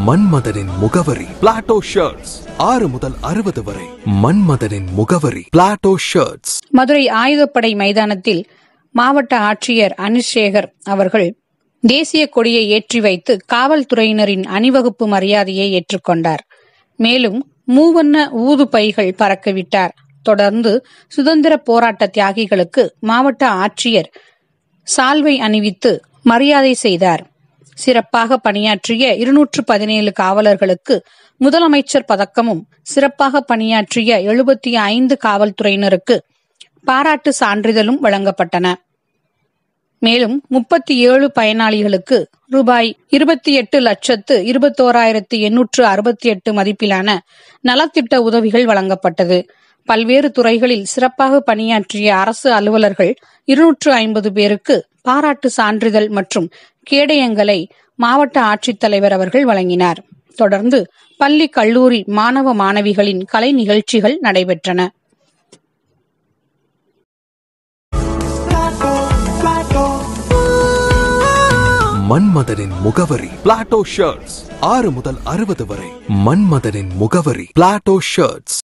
மன்மதனின் முகவரி Plato shirts ஆறு முதல் அறுபது வரை மன்மதனின் முகவரி பிளாட்டோ ஷர்ட்ஸ் மதுரை ஆயுதப்படை மைதானத்தில் மாவட்ட ஆட்சியர் அனிஷேகர் அவர்கள் தேசிய கொடியை ஏற்றி வைத்து காவல்துறையினரின் அணிவகுப்பு மரியாதையை ஏற்றுக்கொண்டார் மேலும் மூவண்ண ஊது பைகள் பறக்கவிட்டார் தொடர்ந்து சுதந்திர போராட்ட தியாகிகளுக்கு மாவட்ட ஆட்சியர் சால்வை அணிவித்து மரியாதை செய்தார் சிறப்பாக பணியாற்றிய இருநூற்று பதினேழு காவலர்களுக்கு முதலமைச்சர் பதக்கமும் சிறப்பாக பணியாற்றிய எழுபத்தி ஐந்து காவல்துறையினருக்கு பாராட்டு சான்றிதழும் வழங்கப்பட்டன மேலும் முப்பத்தி ஏழு பயனாளிகளுக்கு ரூபாய் இருபத்தி எட்டு லட்சத்து இருபத்தோராயிரத்து எண்ணூற்று அறுபத்தி எட்டு மதிப்பிலான நலத்திட்ட உதவிகள் வழங்கப்பட்டது பல்வேறு துறைகளில் சிறப்பாக பணியாற்றிய அரசு அலுவலர்கள் இருநூற்று ஐம்பது பேருக்கு பாராட்டு சான்றிதழ் மற்றும் கேடயங்களை மாவட்ட ஆட்சித்தலைவர் அவர்கள் வழங்கினார் தொடர்ந்து பள்ளி கல்லூரி மாணவ மாணவிகளின் கலை நிகழ்ச்சிகள் நடைபெற்றன மன்மதனின் முகவரி பிளாட்டோ ஷர்ட்ஸ் ஆறு முதல் அறுபது வரை மன்மதனின் முகவரி பிளாட்டோ ஷர்ட்ஸ்